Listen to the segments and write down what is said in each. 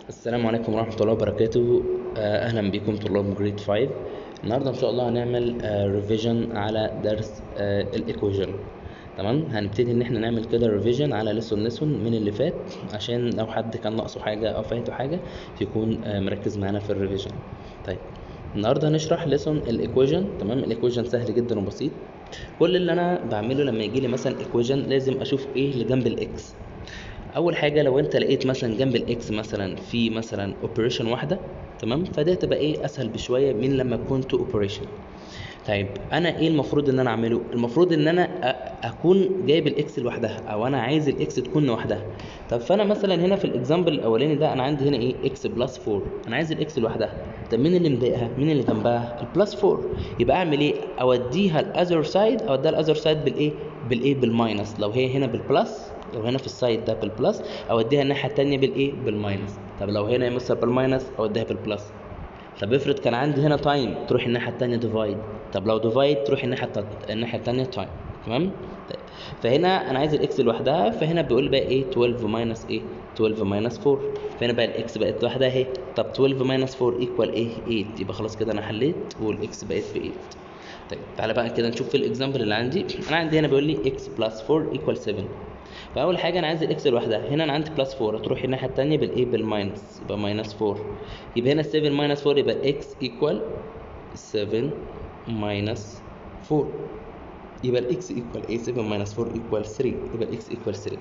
السلام عليكم ورحمة الله وبركاته آه، أهلا بكم طلاب جريد 5 النهاردة إن شاء الله هنعمل ريفيجن على درس الإيكويجن تمام هنبتدي إن احنا نعمل كده ريفيجن على ليسون ليسون من اللي فات عشان لو حد كان ناقصه حاجة أو فايته حاجة يكون آه، مركز معانا في الريفيجن طيب النهارده هنشرح ليسون الإيكويجن تمام الإيكويجن سهل جدا وبسيط كل اللي أنا بعمله لما يجي لي مثلا إيكويجن لازم أشوف إيه اللي جنب الإكس اول حاجه لو انت لقيت مثلا جنب الاكس مثلا في مثلا اوبريشن واحده تمام فده تبقى ايه اسهل بشويه من لما تكون تو اوبريشن طيب انا ايه المفروض ان انا اعمله المفروض ان انا أ- اكون جايب الاكس لوحدها او انا عايز الاكس تكون لوحدها طب فانا مثلا هنا في الاكزامبل الاولاني ده انا عندي هنا ايه اكس بلس 4 انا عايز الاكس لوحدها طب مين اللي مضايقها مين اللي جنبها البلس 4 يبقى اعمل ايه اوديها الاذر سايد اوديها الاذر سايد بالايه بالايه بالماينس لو هي هنا بالبلس لو هنا في السايد ده بالبلس اوديها الناحيه التانية بالايه بالماينس طب لو هنا يا مستر بالماينس اوديها بالبلس طب افرض كان عندي هنا تايم تروح الناحيه التانية ديفايد طب لو ديفايد تروح الناحيه التانية الناحيه التانية تايم تمام طيب. فهنا انا عايز الاكس لوحدها فهنا بيقول بقى ايه 12 ماينس ايه 12 ماينس 4 فهنا بقى الاكس بقت لوحدها اهي طب 12 ماينس 4 ايكوال ايه 8 يبقى خلاص كده انا حليت والاكس بقت ب 8 طيب تعالى بقى كده نشوف في الاكزامبل اللي عندي انا عندي هنا بيقول لي اكس بلس 4 ايكوال 7 فاول حاجه انا عايز الاكس لوحدها هنا انا عندي بلس 4 هتروح الناحيه الثانيه بالايه بالماينس يبقى ماينس 4 يبقى هنا 7 ماينس 4 يبقى اكس ايكوال 7 ماينس 4 يبقى الاكس ايكوال ايه 7 ماينس 4 ايكوال 3 يبقى الاكس ايكوال 3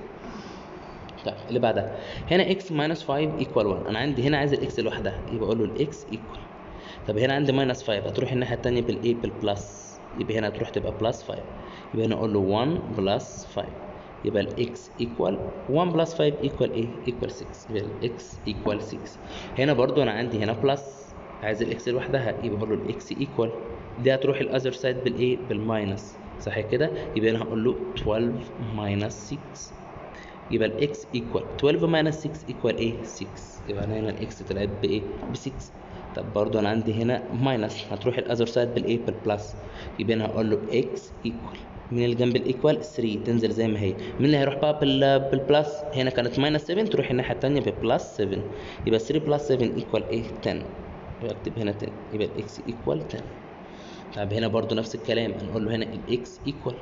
طيب اللي بعدها هنا اكس ماينس 5 ايكوال 1 انا عندي هنا عايز الاكس لوحدها يبقى اقول له الاكس ايكوال طب هنا عندي ماينس 5 هتروح الناحيه الثانيه بالايه بالبلس يبقى هنا تروح تبقى بلس 5 يبقى هنا اقول له 1 بلس 5 يبقى الاكس ايكوال 1 بلس 5 ايكوال ايه ايكوال 6 يبقى الاكس ايكوال 6 هنا برضو انا عندي هنا بلس عايز الاكس لوحدها يبقى اقول له الاكس ايكوال دي هتروح الاذر سايد بالايه بالماينس صح كده يبقى انا هقول له 12 ماينس 6 يبقى الاكس ايكوال 12 ماينس 6 ايكوال ايه 6 يبقى انا هنا الاكس طلعت بايه ب 6 طب برضو انا عندي هنا ماينس هتروح الاذر سايد بالايه بالبلس يبقى انا هقول له اكس ايكوال مين اللي جنب الايكوال 3 تنزل زي ما هي مين اللي هيروح بقى بال بالبلس هنا كانت ماينس 7 تروح الناحيه الثانيه ببلس 7 يبقى 3 بلس 7 ايكوال ايه 10 يبقى اكتب هنا 10 يبقى الاكس ايكوال 10 طب هنا برضو نفس الكلام هنقول له هنا الاكس ايكوال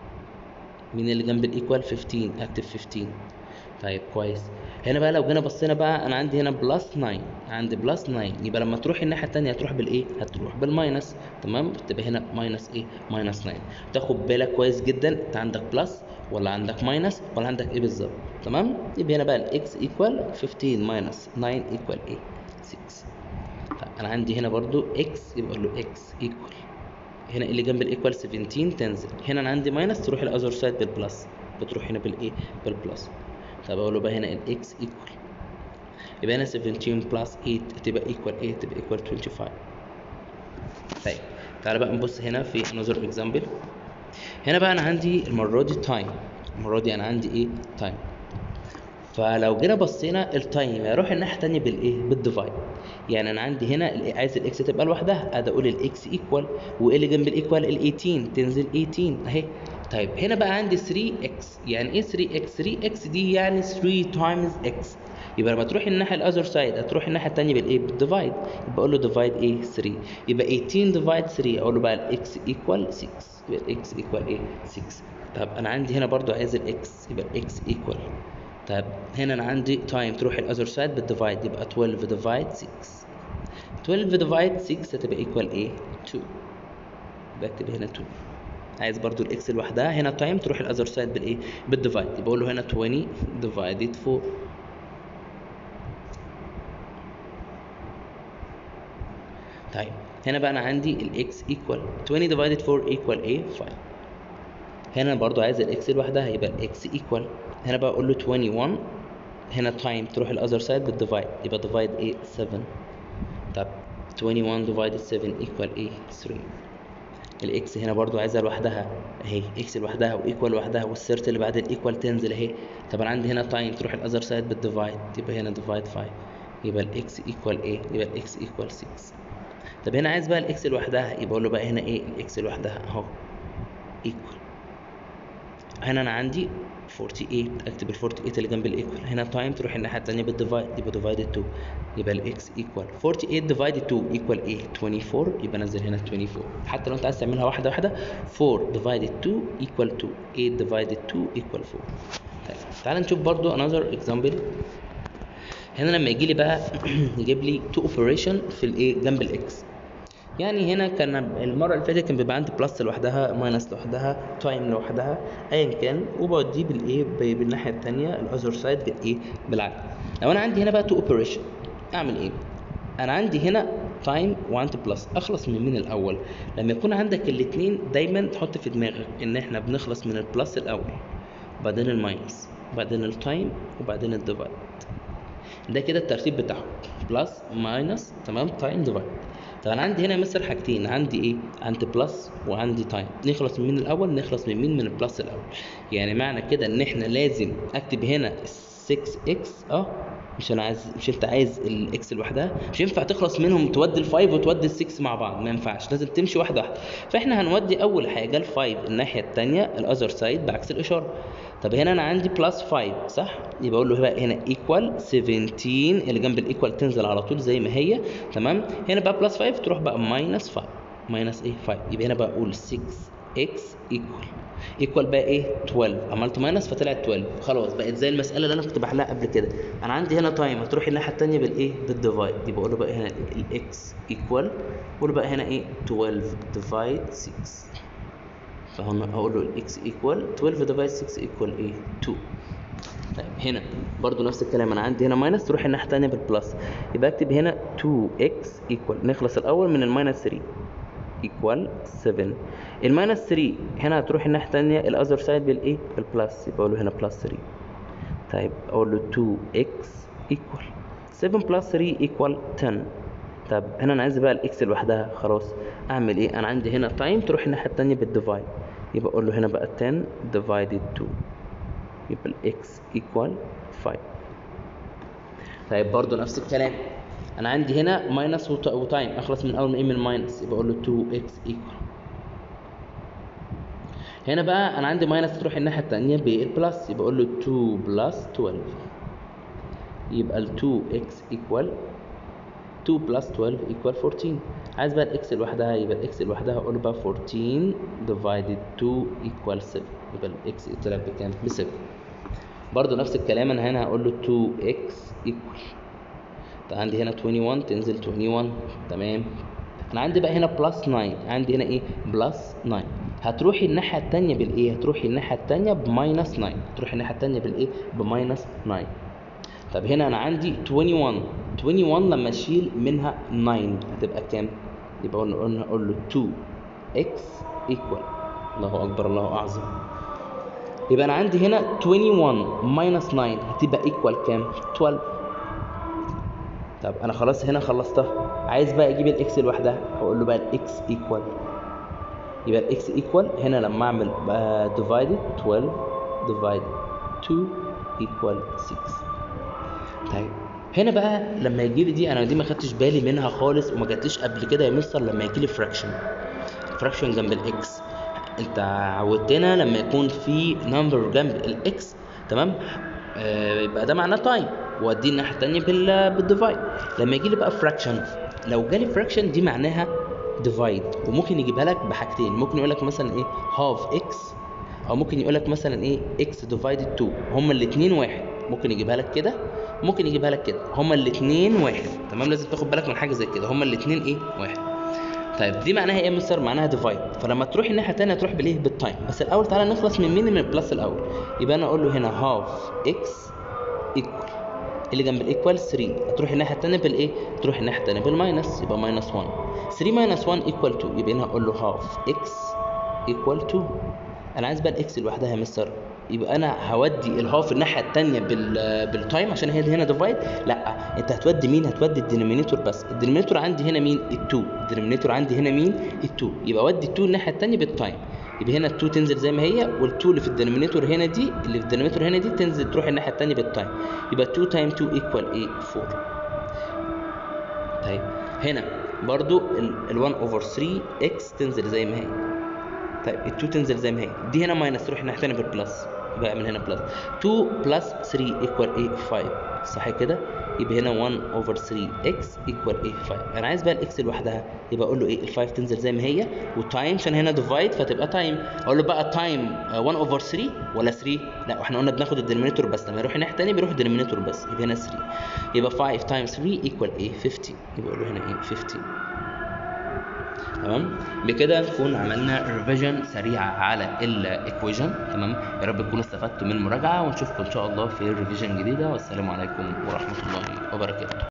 مين اللي جنب الايكوال 15 اكتب 15 طيب كويس هنا بقى لو جينا بصينا بقى انا عندي هنا بلس 9 عندي بلس 9 يبقى لما تروح الناحيه الثانيه هتروح بالايه هتروح بالماينس تمام تبقى هنا ماينس ايه ماينس 9 تاخد بالك كويس جدا انت عندك بلس ولا عندك ماينس ولا عندك ايه بالظبط تمام يبقى هنا بقى الاكس ايكوال 15 ماينس 9 ايكوال ايه 6 طيب انا عندي هنا برضو اكس يبقى اقول له اكس ايكوال هنا اللي جنب الايكوال 17 تنزل هنا انا عندي ماينس تروح الاذر سايد بالبلس بتروح هنا بالايه بالبلس طب اقول له بقى هنا الاكس ايكوال يبقى هنا 17 بلس 8 تبقى ايكوال ايه تبقى ايكوال 25 طيب تعالى بقى نبص هنا في another example هنا بقى انا عندي المره دي تايم المره دي انا عندي ايه تايم فلو جينا بصينا التايم هيروح الناحيه الثانيه بالايه بالديفايد يعني انا عندي هنا ال- عايز الاكس تبقى لوحدها ادي اقول الاكس ايكوال وايه اللي جنب الايكوال ال 18 تنزل 18 اهي طيب هنا بقى عندي 3 اكس يعني ايه 3 اكس 3 اكس دي يعني 3 تايمز اكس يبقى لما تروح الناحيه الاذر سايد هتروح الناحيه الثانيه بالايه بالديفايد يبقى اقول له ديفايد ايه 3 يبقى 18 ديفايد 3 اقول له بقى الاكس ايكوال 6 يبقى الاكس ايكوال ايه 6 طب انا عندي هنا برضو عايز الاكس يبقى الاكس ايكوال طيب هنا انا عندي تايم تروح الاذر سايد بالديفايد يبقى 12 ديفايد 6 12 ديفايد 6 هتبقى ايكوال ايه 2 بكتب هنا 2 عايز برضو الاكس لوحدها هنا تايم تروح الاذر سايد بالايه بالديفايد يبقى اقول له هنا 20 ديفايدد 4 طيب هنا بقى انا عندي الاكس ايكوال 20 ديفايدد 4 ايكوال ايه 5 هنا برضو عايز الاكس لوحدها يبقى الاكس ايكوال هنا بقى اقول له 21 هنا تايم تروح الاذر سايد بالديفايد يبقى ديفايد ايه 7 طب 21 ديفايدد 7 ايكوال ايه 3 الاكس هنا برضو عايزها لوحدها اهي اكس لوحدها وايكوال لوحدها والسيرت اللي بعد الايكوال تنزل اهي طب انا عندي هنا تايم تروح الاذر سايد بالديفايد يبقى هنا ديفايد 5 يبقى الاكس ايكوال ايه يبقى الاكس ايكوال 6 طب هنا عايز بقى الاكس لوحدها يبقى اقول له بقى هنا ايه الاكس لوحدها اهو ايكوال هنا انا عندي 48 اكتب ال 48 اللي جنب الايكوال هنا تايم تروح الناحيه الثانيه بالديفايد يبقى ديفايدد 2 يبقى الاكس ايكوال 48 ديفايدد 2 ايكوال ايه 24 يبقى نزل هنا 24 حتى لو انت عايز تعملها واحده واحده 4 ديفايدد 2 ايكوال 2 8 ديفايدد 2 ايكوال 4 طيب تعال نشوف برضو another example هنا لما يجي لي بقى يجيب لي 2 operation في الايه جنب الاكس يعني هنا كان المره اللي فاتت كان بيبقى عندي بلس لوحدها ماينس لوحدها تايم لوحدها ايا كان وبوديه بالايه ب- بالناحيه الثانيه الاذر سايد بالايه بالعكس لو انا عندي هنا بقى تو اوبريشن اعمل ايه انا عندي هنا تايم وعندي بلس اخلص من مين الاول لما يكون عندك الاثنين دايما تحط في دماغك ان احنا بنخلص من البلس الاول وبعدين الماينس وبعدين التايم وبعدين الديفايد ده كده الترتيب بتاعهم بلس ماينس تمام تايم ديفايد طب انا عندي هنا مثل حاجتين عندي ايه عندي بلس وعندي تايم نخلص من مين الاول نخلص من مين من البلس الاول يعني معنى كده ان احنا لازم اكتب هنا 6 اكس اه مش انا عايز مش انت عايز الاكس لوحدها مش ينفع تخلص منهم تودي ال5 وتودي ال6 مع بعض ما ينفعش لازم تمشي واحده واحده فاحنا هنودي اول حاجه ال5 الناحيه الثانيه الاذر سايد بعكس الاشاره طب هنا انا عندي بلس 5 صح يبقى اقول له بقى هنا ايكوال 17 اللي جنب الايكوال تنزل على طول زي ما هي تمام هنا بقى بلس 5 تروح بقى ماينس 5 ماينس ايه 5 يبقى هنا بقى اقول 6 اكس ايكوال ايكوال بقى ايه 12 عملت ماينس فطلعت 12 خلاص بقت زي المساله اللي انا كنت بحلها قبل كده انا عندي هنا تايم هتروح الناحيه الثانيه بالايه بالديفايد يبقى اقول له بقى هنا الاكس ايكوال اقول له بقى هنا ايه 12 ديفايد 6 فهنا هقول له الاكس ايكوال 12 ديفايد 6 ايكوال ايه 2 طيب هنا برضو نفس الكلام انا عندي هنا ماينس تروح الناحيه الثانيه بالبلس يبقى اكتب هنا 2x ايكوال نخلص الاول من الماينس 3 ايكوال 7 الماينس 3 هنا هتروح الناحيه الثانيه الاذر سايد بالايه بالبلس يبقى اقول له هنا بلس 3 طيب اقول له 2x ايكوال 7 بلس 3 ايكوال 10 طب هنا انا عايز بقى الاكس لوحدها خلاص اعمل ايه انا عندي هنا تايم تروح الناحيه الثانيه بالديفايد يبقى اقول له هنا بقى 10 divided 2 يبقى الاكس ايكوال 5 طيب برضو نفس الكلام انا عندي هنا ماينس وتايم اخلص من اول ما ايه من الماينس يبقى اقول له 2x ايكوال هنا بقى انا عندي ماينس تروح الناحيه الثانيه بالبلس يبقى اقول له 2 بلس 12 يبقى ال 2x ايكوال 2 بلس 12 ايكوال 14 عايز بقى الاكس لوحدها يبقى الاكس لوحدها اقول له بقى 14 ديفايدد 2 ايكوال 7 يبقى الاكس طلع بكام؟ ب 7 برضه نفس الكلام انا هنا هقول له 2x ايكوال عندي هنا 21 تنزل 21 تمام انا عندي بقى هنا بلس 9 عندي هنا ايه بلس 9 هتروحي الناحيه الثانيه بالايه هتروحي الناحيه الثانيه بماينس 9 هتروحي الناحيه الثانيه بالايه بماينس 9 طب هنا انا عندي 21 21 لما اشيل منها 9 هتبقى كام يبقى قلنا قلنا اقول له 2x ايكوال الله اكبر الله اعظم يبقى انا عندي هنا 21 ماينس 9 هتبقى ايكوال كام 12 طب انا خلاص هنا خلصتها عايز بقى اجيب الاكس لوحدها هقول له بقى الاكس ايكوال يبقى الاكس ايكوال هنا لما اعمل ديفايدد 12 ديفايد 2 ايكوال 6 طيب هنا بقى لما يجي لي دي انا دي ما خدتش بالي منها خالص وما جاتليش قبل كده يا مستر لما يجي لي فراكشن فراكشن جنب الاكس انت عودتنا لما يكون في نمبر جنب الاكس تمام آه يبقى ده معناه تايم واديه الناحيه الثانيه بال بالديفايد لما يجي لي بقى فراكشن لو جالي فراكشن دي معناها ديفايد وممكن يجيبها لك بحاجتين ممكن يقول لك مثلا ايه هاف اكس او ممكن يقول لك مثلا ايه اكس ديفايدد 2 هما الاثنين واحد ممكن يجيبها لك كده ممكن يجيبها لك كده هما الاثنين واحد تمام لازم تاخد بالك من حاجه زي كده هما الاثنين ايه واحد طيب دي معناها ايه يا مستر معناها ديفايد فلما تروح الناحيه الثانيه تروح بالايه بالتايم بس الاول تعالى نخلص من مين من البلس الاول يبقى انا اقول له هنا هاف اكس ايكوال اللي جنب الايكوال 3 هتروح الناحيه الثانيه بالايه تروح الناحيه الثانيه بالماينس يبقى ماينس 1 3 ماينس 1 ايكوال 2 يبقى هنا هقول له هاف اكس ايكوال 2 انا عايز بقى الاكس لوحدها يا مستر يبقى انا هودي الهاف الناحيه الثانيه بال بالتايم عشان هي هنا ديفايد لا انت هتودي مين هتودي الدينومينيتور بس الدينومينيتور عندي هنا مين ال2 الدينومينيتور عندي هنا مين ال2 يبقى ودي ال2 الناحيه الثانيه بالتايم يبقى هنا ال2 تنزل زي ما هي وال2 اللي في الدينومينيتور هنا دي اللي في الدينومينيتور هنا دي تنزل تروح الناحيه الثانيه بالتايم يبقى 2 تايم 2 ايكوال ايه 4 طيب هنا برضو ال 1 اوفر 3 اكس تنزل زي ما هي طيب ال 2 تنزل زي ما هي دي هنا ماينس تروح الناحيه الثانيه بالبلس يبقى اعمل هنا بلس 2 بلس 3 ايكوال ايه 5 صح كده يبقى هنا 1 اوفر 3 اكس ايكوال ايه 5 انا عايز بقى الاكس لوحدها يبقى اقول له ايه ال 5 تنزل زي ما هي والتايم عشان هنا ديفايد فتبقى تايم اقول له بقى تايم 1 اوفر 3 ولا 3 لا احنا قلنا بناخد الدينومينيتور بس لما يروح الناحيه الثانيه بيروح الدينومينيتور بس يبقى هنا 3 يبقى 5 تايمز 3 ايكوال ايه 50 يبقى اقول له هنا ايه 50 تمام بكده نكون عملنا ريفيجن سريعه على الايكويشن تمام يا رب تكونوا استفدتوا من المراجعه ونشوفكم ان شاء الله في ريفيجن جديده والسلام عليكم ورحمه الله وبركاته